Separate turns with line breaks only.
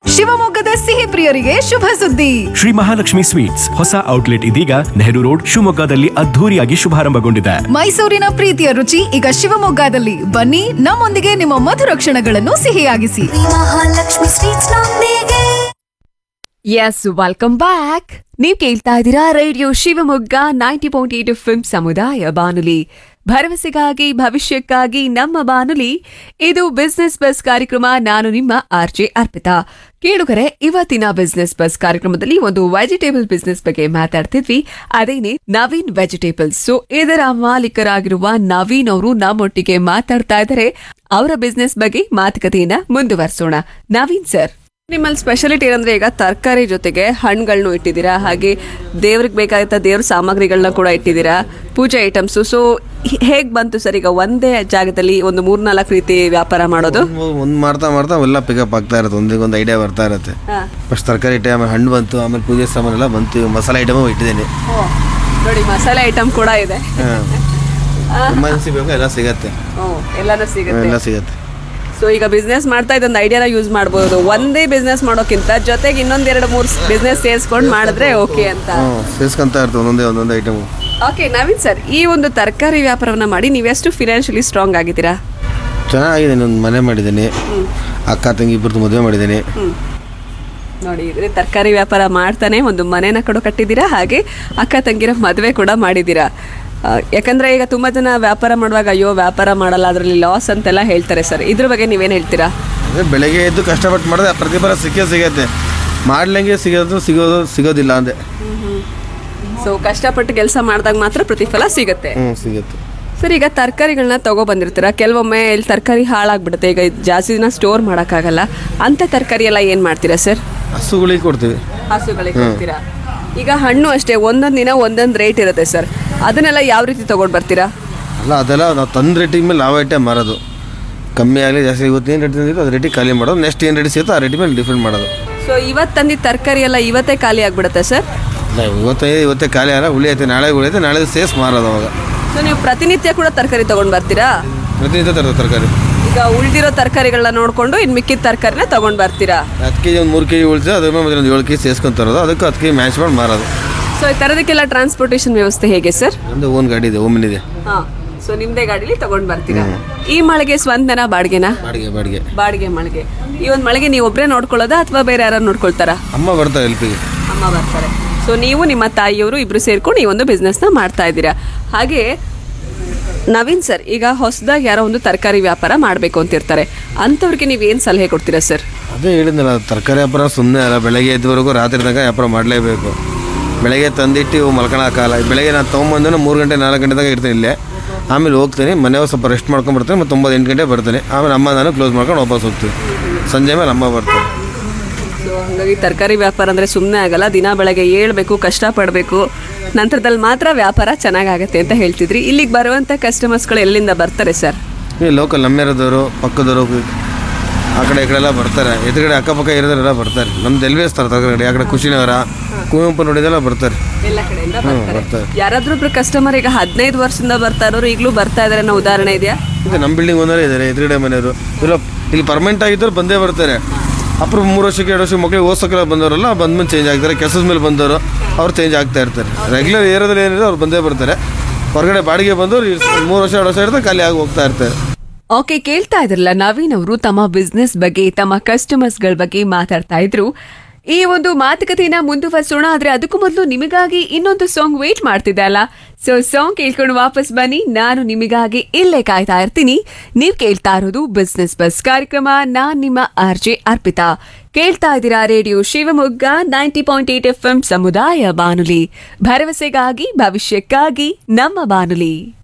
ಶಿವಮೊಗ್ಗದ ಸಿಹಿ ಪ್ರಿಯರಿಗೆ ಶುಭ ಸುದ್ದಿ
ಶ್ರೀ ಮಹಾಲಕ್ಷ್ಮಿ ಸ್ವೀಟ್ಸ್ ಹೊಸ ಔಟ್ಲೆಟ್ ಇದೀಗ ನೆಹರು ರೋಡ್ ಶಿವಮೊಗ್ಗದಲ್ಲಿ ಅದ್ಧೂರಿಯಾಗಿ ಶುಭಾರಂಭಗೊಂಡಿದೆ
ಮೈಸೂರಿನ ಪ್ರೀತಿಯ ರುಚಿ ಈಗ ಶಿವಮೊಗ್ಗದಲ್ಲಿ ಬನ್ನಿ ನಮ್ಮೊಂದಿಗೆ ನಿಮ್ಮ ಮಧುರ ಕ್ಷಣಗಳನ್ನು ಸಿಹಿಯಾಗಿಸಿ
ಮಹಾಲಕ್ಷ್ಮಿ ಸ್ವೀಟ್ಸ್ ನೊಂದಿಗೆ
ಎಸ್ ವೆಲ್ಕಮ್ ಬ್ಯಾಕ್ ನೀವು ಕೇಳ್ತಾ ಇದ್ದೀರಾ radio Shivamogga ninety point eight FM ಸಮುದಾಯ ಬಾನುಲಿ ಭರವಸೆಗಾಗಿ ಭವಿಷ್ಯಕ್ಕಾಗಿ ನಮ್ಮ ಬಾನುಲಿ ಇದು ಬಿಸ್ನೆಸ್ ಬಸ್ ಕಾರ್ಯಕ್ರಮ ನಾನು ನಿಮ್ಮ ಆರ್ಜೆ ಅರ್ಪಿತಾ ಕೇಳುಗರೆ ಇವತ್ತಿನ ಬಿಸ್ನೆಸ್ ಬಸ್ ಕಾರ್ಯಕ್ರಮದಲ್ಲಿ ಒಂದು ವೆಜಿಟೇಬಲ್ ಬಿಸ್ನೆಸ್ ಬಗ್ಗೆ ಮಾತಾಡ್ತಿದ್ವಿ ಅದೇನೆ ನವೀನ್ ವೆಜಿಟೇಬಲ್ಸ್ ಸೊ ಇದರ ಮಾಲೀಕರಾಗಿರುವ ನವೀನ್ ಅವರು ನಮ್ಮೊಟ್ಟಿಗೆ ಮಾತಾಡ್ತಾ ಇದ್ದಾರೆ ಅವರ ಬಿಸ್ನೆಸ್ ಬಗ್ಗೆ ಮಾತುಕತೆಯನ್ನ ಮುಂದುವರಿಸೋಣ ನವೀನ್ ಸರ್ ನಿಮ್ಮಲ್ಲಿ ಸ್ಪೆಷಾಲಿಟಿ ಏನಂದ್ರೆ ಈಗ ತರಕಾರಿ ಜೊತೆಗೆ ಹಣ್ಣುಗಳನ್ನು ಇಟ್ಟಿದ್ದೀರಾ ಹಾಗೆ ದೇವ್ರಿಗೆ ಬೇಕಾದಂಥ ದೇವ್ರ ಸಾಮಗ್ರಿಗಳನ್ನ ಕೂಡ ಇಟ್ಟಿದ್ದೀರಾ ಪೂಜೆ ಐಟಮ್ಸು ಸೊ ಹೇಗ್ ಬಂತು ಸರ್ ಈಗ ಒಂದೇ ಜಾಗದಲ್ಲಿ ಒಂದು ಮೂರ್ನಾಲ್ಕು ರೀತಿ ವ್ಯಾಪಾರ ಮಾಡೋದು
ಒಂದು ಮಾಡ್ತಾ ಮಾಡ್ತಾ ಎಲ್ಲ ಪಿಕಪ್ ಆಗ್ತಾ ಇರುತ್ತೆ ಒಂದಿಗೆ ಒಂದು ಐಡಿಯಾ ಬರ್ತಾ ಇರುತ್ತೆ ಫಸ್ಟ್ ತರಕಾರಿ ಐಟಮ್ ಆಮೇಲೆ ಹಣ್ಣು ಬಂತು ಆಮೇಲೆ ಪೂಜೆ ಸಾಮಾನೆಲ್ಲ ಬಂತು ಇವಾಗ ಮಸಾಲೆ ಐಟಮು ಇಟ್ಟಿದ್ದೀನಿ
ನೋಡಿ ಮಸಾಲೆ ಐಟಮ್ ಕೂಡ ಇದೆ
ಎಮರ್ಜೆನ್ಸಿ ಬೇಕು ಎಲ್ಲ ಸಿಗತ್ತೆ
ಎಲ್ಲಾನು ಸಿಗುತ್ತೆ
ಎಲ್ಲ ಸಿಗತ್ತೆ
ಸೊ ಈಗ ಬಿಸ್ನೆಸ್ ಮಾಡ್ತಾ ಇದ್ದೊಂದು ಐಡಿಯಾನ ಯೂಸ್ ಮಾಡ್ಬೋದು ಒಂದೇ ಬಿಸ್ನೆಸ್ ಮಾಡೋಕ್ಕಿಂತ ಜೊತೆಗೆ ಇನ್ನೊಂದೆರಡು ಮೂರು ಬಿಸ್ನೆಸ್ ಸೇರಿಸ್ಕೊಂಡು ಮಾಡಿದ್ರೆ ಓಕೆ ಅಂತ
ಹ್ಞೂ ಸೇರಿಸ್ಕೊಂತ ಇರ್ತವೆ ಒಂದೊಂದೇ ಒಂದೊಂದೇ ಐಟಮು
ಓಕೆ ನವೀನ್ ಸರ್ ಈ ಒಂದು ತರಕಾರಿ ವ್ಯಾಪಾರವನ್ನ ಮಾಡಿ ನೀವೆಷ್ಟು ಫಿನಾನ್ಷಿಯಲಿ ಸ್ಟ್ರಾಂಗ್ ಆಗಿದ್ದೀರಾ
ಚೆನ್ನಾಗಿದೆ ಒಂದು ಮನೆ ಮಾಡಿದ್ದೀನಿ ಅಕ್ಕ ತಂಗಿ ಇಬ್ಬರದ್ದು ಮದುವೆ ಮಾಡಿದ್ದೀನಿ
ನೋಡಿ ಇದ್ರೆ ತರಕಾರಿ ವ್ಯಾಪಾರ ಮಾಡ್ತಾನೆ ಒಂದು ಮನೆನ ಕೂಡ ಕಟ್ಟಿದ್ದೀರಾ ಹಾಗೆ ಅಕ್ಕ ತಂಗಿರ ಮದುವೆ ಕೂಡ ಮಾಡಿದ್ದೀರಾ ಆ, ಯಾಕಂದ್ರೆ ಈಗ ತುಂಬಾ ಜನ ವ್ಯಾಪಾರ ಮಾಡುವಾಗ ಅಯ್ಯೋ ವ್ಯಾಪಾರ ಮಾಡಲ್ಲ ಅದರಲ್ಲಿ ಲಾಸ್ ಅಂತೆಲ್ಲ ಹೇಳ್ತಾರೆ ಸರ್ ಇದ್ರ ಬಗ್ಗೆ ನೀವೇನು ಹೇಳ್ತೀರಾ
ಅದೇ ಬೆಳಗ್ಗೆ ಎದ್ದು ಕಷ್ಟಪಟ್ಟು ಮಾಡಿದ್ರೆ ಪ್ರತಿಫಲ ಸಿಕ್ಕೇ ಸಿಗತ್ತೆ ಮಾಡ್ಲಂಗೆ ಸಿಗೋದು ಸಿಗೋದು ಸಿಗೋದಿಲ್ಲ ಅಂದೆ
ಸೊ ಕಷ್ಟಪಟ್ಟು ಕೆಲಸ ಮಾಡಿದಾಗ ಮಾತ್ರ ಪ್ರತಿಫಲ ಸಿಗುತ್ತೆ
ಹ್ಞೂ ಸಿಗತ್ತೆ
ಸರ್ ಈಗ ತರಕಾರಿಗಳನ್ನ ತಗೋ ಬಂದಿರ್ತೀರಾ ಕೆಲವೊಮ್ಮೆ ಇಲ್ಲಿ ತರಕಾರಿ ಹಾಳಾಗ್ಬಿಡುತ್ತೆ ಈಗ ಇದ್ ಜಾಸ್ತಿ ದಿನ ಸ್ಟೋರ್ ಮಾಡೋಕ್ಕಾಗಲ್ಲ ಅಂಥ ತರಕಾರಿ ಎಲ್ಲ ಏನು ಮಾಡ್ತೀರಾ ಸರ್
ಹಸುಗಳಿಗೆ ಕೊಡ್ತೀವಿ
ಹಸುಗಳಿಗೆ ಕೊಡ್ತೀರಾ ಈಗ ಹಣ್ಣು ಅಷ್ಟೇ ಒಂದೊಂದು ದಿನ ಒಂದೊಂದು ರೇಟ್ ಇರುತ್ತೆ ಸರ್ ಅದನ್ನೆಲ್ಲ ಯಾವ ರೀತಿ ತಗೊಂಡು ಬರ್ತೀರಾ
ಅಲ್ಲ ಅದೆಲ್ಲ ನಾವು ತಂದ ರೇಟಿಗೆ ಮೇಲೆ ನಾವು ಐಟಮ್ ಮಾರೋದು ಕಮ್ಮಿ ಆಗಲಿ ಜಾಸ್ತಿ ಇವತ್ತು ಏನು ರೇಟ್ ತಂದಿತ್ತು ಅದು ರೇಟಿಗೆ ಖಾಲಿ ಮಾಡೋದು ನೆಕ್ಸ್ಟ್ ಏನು ರೇಟ್ ಸಿಗುತ್ತೋ ಆ ರೇಟ್ ಮೇಲೆ ಡಿಫೆಂಡ್ ಮಾಡೋದು
ಸೊ ಇವತ್ತು ತಂದಿದ್ದ ತರಕಾರಿ ಎಲ್ಲ ಇವತ್ತೇ ಖಾಲಿ ಆಗ್ಬಿಡುತ್ತೆ ಸರ್
ಇಲ್ಲ ಇವತ್ತೇ ಇವತ್ತೇ ಖಾಲಿ ಆಗಲ್ಲ ಉಳಿಯತ್ತೆ ನಾಳೆ ಉಳಿಯುತ್ತೆ ನಾಳೆ ಸೇಸ್ ಮಾರೋದು ಅವಾಗ
ಸೊ ನೀವು ಪ್ರತಿನಿತ್ಯ ಕೂಡ ತರಕಾರಿ ತಗೊಂಡು ಬರ್ತೀರಾ
ಪ್ರತಿನಿತ್ಯ ತರೋದು ತರಕಾರಿ
ಈಗ ಉಳಿದಿರೋ ತರಕಾರಿಗಳನ್ನ ನೋಡಿಕೊಂಡು ಇನ್ನು ಮಿಕ್ಕಿದ ತರಕಾರಿನ ತಗೊಂಡು ಬರ್ತೀರಾ
ಹತ್ತು ಕೆ ಜಿ ಒಂದು ಮೂರು ಕೆ ಜಿ ಉಳಿಸಿ ಅದ್ರ ಮೇಲೆ ಮತ್ತೆ ಒಂದು ಏಳು ಕೆ ಜಿ ಸೇಸ್ಕೊಂಡು ತರೋದು ಅದಕ್ಕೆ ಹತ್ತು ಕೆ ಜಿ ಮ್ಯಾಚ್ ಮಾಡಿ ಮಾರೋದು
ಸೊ ಈ ತರದಕ್ಕೆಲ್ಲ ಟ್ರಾನ್ಸ್ಪೋರ್ಟೇಷನ್ ವ್ಯವಸ್ಥೆ ಹೇಗೆ ಸರ್
ಒಂದು ಓನ್ ಗಾಡಿ ಇದೆ ಓಮಿನ್ ಇದೆ
ಹಾಂ ಸೊ ನಿಮ್ಮದೇ ಗಾಡೀಲಿ ತಗೊಂಡು ಬರ್ತೀರಾ ಈ ಮಳೆಗೆ ಸ್ವಂತನ ಬಾಡಿಗೆನಾ
ಬಾಡಿಗೆ ಬಾಡಿಗೆ
ಬಾಡಿಗೆ ಮಳೆಗೆ ಈ ಒಂದು ಮಳೆಗೆ ನೀವು ಒಬ್ಬರೇ ನೋಡ್ಕೊಳ್ಳೋದಾ ಅಥವಾ ಬೇರೆ ಯಾರು ನೋಡ್ಕೊಳ್ತಾರಾ
ಅಮ್ಮ ಬರ್ತಾರೆ ಎಲ್ಪಿಗೆ
ಅಮ್ಮ ಬರ್ತಾರೆ ಸೊ ನೀವು ನಿಮ್ಮ ತಾಯಿಯವರು ಇಬ್ರು ಸೇರ್ಕೊಂಡು ಈ ಒಂದು ಬಿಸ್ನೆಸ್ನ ಮಾಡ್ತಾ ಇದ್ದೀರಾ ಹಾಗೆ ನವೀನ್ ಸರ್ ಈಗ ಹೊಸದಾಗಿ ಯಾರೋ ಒಂದು ತರಕಾರಿ ವ್ಯಾಪಾರ ಮಾಡಬೇಕು ಅಂತಿರ್ತಾರೆ ಅಂಥವ್ರಿಗೆ ನೀವು ಏನು ಸಲಹೆ ಕೊಡ್ತೀರಾ ಸರ್
ಅದೇ ಹೇಳಿದ್ನಲ್ಲ ತರಕಾರಿ ವ್ಯಾಪಾರ ಸುಮ್ಮನೆ ಅಲ್ಲ ಬೆಳಗ್ಗೆ ಎದ್ದವರೆಗೂ ರಾತ್ರಿ ತನಕ ವ್ಯಾಪಾರ ಮಾಡಲೇಬೇಕು ಬೆಳಗ್ಗೆ ತಂದಿಟ್ಟು ಇವು ಮಲ್ಕೊಳಕ್ಕಾಗಲ್ಲ ಬೆಳಗ್ಗೆ ನಾನು ತೊಗೊಂಬಂದು ಮೂರು ಗಂಟೆ ನಾಲ್ಕು ಗಂಟೆ ತನಕ ಇರ್ತೀನಿ ಇಲ್ಲೇ ಆಮೇಲೆ ಹೋಗ್ತೀನಿ ಮನೆಯವ್ರು ಸ್ವಲ್ಪ ರೆಸ್ಟ್ ಮಾಡ್ಕೊಂಡು ಬರ್ತೀನಿ ಮತ್ತು ಒಂಬತ್ತು ಎಂಟು ಗಂಟೆ ಬರ್ತೀನಿ ಆಮೇಲೆ ಅಮ್ಮ ನಾನು ಕ್ಲೋಸ್ ಮಾಡ್ಕೊಂಡು ವಾಪಸ್ ಹೋಗ್ತೀವಿ ಸಂಜೆ ಮೇಲೆ ಅಮ್ಮ ಬರ್ತಾರೆ
ಸೊ ಹಾಗಾಗಿ ತರಕಾರಿ ವ್ಯಾಪಾರ ಅಂದರೆ ಸುಮ್ಮನೆ ಆಗಲ್ಲ ದಿನ ಬೆಳಗ್ಗೆ ಏಳಬೇಕು ಕಷ್ಟಪಡಬೇಕು ನಂತರದಲ್ಲಿ ಮಾತ್ರ ವ್ಯಾಪಾರ ಚೆನ್ನಾಗಾಗತ್ತೆ ಅಂತ ಹೇಳ್ತಿದ್ರಿ ಇಲ್ಲಿಗೆ ಬರುವಂಥ ಕಸ್ಟಮರ್ಸ್ಗಳು ಎಲ್ಲಿಂದ ಬರ್ತಾರೆ ಸರ್
ಈ ಲೋಕಲ್ ನಮ್ಮಿರೋದವರು ಪಕ್ಕದವರು ಆ ಕಡೆ ಈ ಕಡೆ ಎಲ್ಲ ಬರ್ತಾರೆ ಎದುರುಗಡೆ ಅಕ್ಕಪಕ್ಕ ಇರೋದರೆಲ್ಲ ಬರ್ತಾರೆ ನಮ್ದು ಎಲ್ವೇಸ್ತಾರೆ ತರಕಾರಿ ಆ ಕಡೆ ಖುಷಿನವರ ಕುವೆಂಪು ನೋಡಿದೆಲ್ಲ ಬರ್ತಾರೆ
ಎಲ್ಲ ಕಡೆಯಿಂದ
ಹ್ಞೂ
ಬರ್ತಾರೆ
ಬರ್ತಾರೆ
ಯಾರಾದ್ರೂ ಒಬ್ರು ಕಸ್ಟಮರ್ ಈಗ ಹದಿನೈದು ವರ್ಷದಿಂದ ಬರ್ತಾ ಇರೋರು ಈಗಲೂ ಬರ್ತಾ ಇದಾರೆ ಅನ್ನೋ ಉದಾಹರಣೆ ಇದೆಯಾ
ಈಗ ನಮ್ಮ ಬಿಲ್ಡಿಂಗ್ ಒಂದರೇ ಇದ್ದಾರೆ ಎದುರುಗಡೆ ಮನೆಯವರು ಇಲ್ಲ ಇಲ್ಲಿ ಪರ್ಮನೆಂಟ್ ಆಗಿದ್ದವ್ರು ಬಂದೇ ಬರ್ತಾರೆ ಅಪ್ರ ಮೂರು ವರ್ಷಕ್ಕೆ ಎರಡು ವರ್ಷಕ್ಕೆ ಮಕ್ಕಳಿಗೆ ಓದ್ಸೋಕೆಲ್ಲ ಬಂದವರಲ್ಲ ಬಂದ್ಮೇಲೆ ಚೇಂಜ್ ಆಗ್ತಾರೆ ಕೆಲಸದ ಮೇಲೆ ಬಂದವರು ಅವ್ರು ಚೇಂಜ್ ಆಗ್ತಾ ಇರ್ತಾರೆ ರೆಗ್ಯುಲರ್ ಏರಿಯಾದಲ್ಲಿ ಏನಿದೆ ಅವ್ರು ಬಂದೇ ಬರ್ತಾರೆ ಹೊರಗಡೆ ಬಾಡಿಗೆ ಬಂದವರು ಮೂರು ವರ್ಷ ಎರಡು ವರ್ಷ ಇರ್ತಾರೆ ಖಾಲಿ ಆಗಿ ಹೋಗ್ತಾ ಇರ್ತಾರೆ
ಓಕೆ ಕೇಳ್ತಾ ಇದ್ರಲ್ಲ ನವೀನ್ ಅವರು ತಮ್ಮ ಬಿಸ್ನೆಸ್ ಬಗ್ಗೆ ತಮ್ಮ ಕಸ್ಟಮರ್ಸ್ಗಳ ಬಗ್ಗೆ ಮಾತಾಡ್ತಾ ಇದ್ರು ಈ ಒಂದು ಮಾತುಕತೆಯನ್ನ ಮುಂದುವರಿಸೋಣ ಆದ್ರೆ ಅದಕ್ಕೂ ಮೊದಲು ನಿಮಗಾಗಿ ಇನ್ನೊಂದು ಸಾಂಗ್ ವೇಟ್ ಮಾಡ್ತಿದ್ದೆ ಅಲ್ಲ ಸೊ ಸಾಂಗ್ ಕೇಳ್ಕೊಂಡು ವಾಪಸ್ ಬನ್ನಿ ನಾನು ನಿಮಗಾಗಿ ಇಲ್ಲೇ ಕಾಯ್ತಾ ಇರ್ತೀನಿ ನೀವ್ ಕೇಳ್ತಾ ಇರೋದು ಬಿಸ್ನೆಸ್ ಬಸ್ ಕಾರ್ಯಕ್ರಮ ನಾನ್ ನಿಮ್ಮ ಆರ್ಜೆ ಅರ್ಪಿತಾ ಕೇಳ್ತಾ ಇದ್ದೀರಾ radio Shivamogga ninety point eight F M ಸಮುದಾಯ ಬಾನುಲಿ ಭರವಸೆಗಾಗಿ ಭವಿಷ್ಯಕ್ಕಾಗಿ ನಮ್ಮ ಬಾನುಲಿ